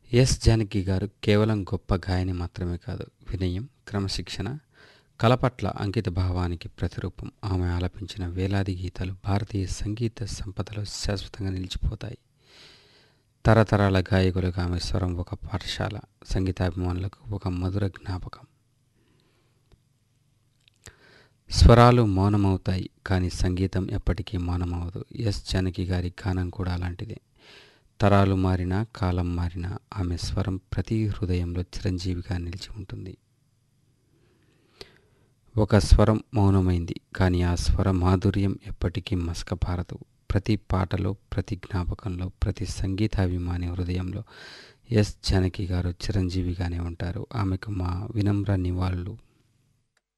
yes Janaki గారు కేవలం గొప్ప గాయని మాత్రమే కాదు వినయం క్రమశిక్షణ కళ పట్ల అంకిత భావానికి ప్రతిరూపం ఆమె ఆలపించిన వేలాది గీతాలు భారతీయ సంగీత సంపదలో శాశ్వతంగా నిలిచిపోతాయి తరతరాల గాయకులకు ఆమె స్వరం ఒక పాఠశాల సంగీతాభిమానులకు ఒక మధుర జ్ఞాపకం స్వరాలు మౌనమవుతాయి కానీ సంగీతం ఎప్పటికీ మౌనమవదు ఎస్ జానకి గారి గానం కూడా అలాంటిదే తరాలు మారినా కాలం మారినా ఆమె స్వరం ప్రతి హృదయంలో చిరంజీవిగా నిలిచి ఉంటుంది ఒక స్వరం మౌనమైంది కానీ ఆ స్వర మాధుర్యం ఎప్పటికీ మసకపారదు ప్రతి పాటలో ప్రతి జ్ఞాపకంలో ప్రతి సంగీతాభిమాని హృదయంలో ఎస్ జానకి గారు చిరంజీవిగానే ఉంటారు ఆమెకు మా వినమ్ర నివాళులు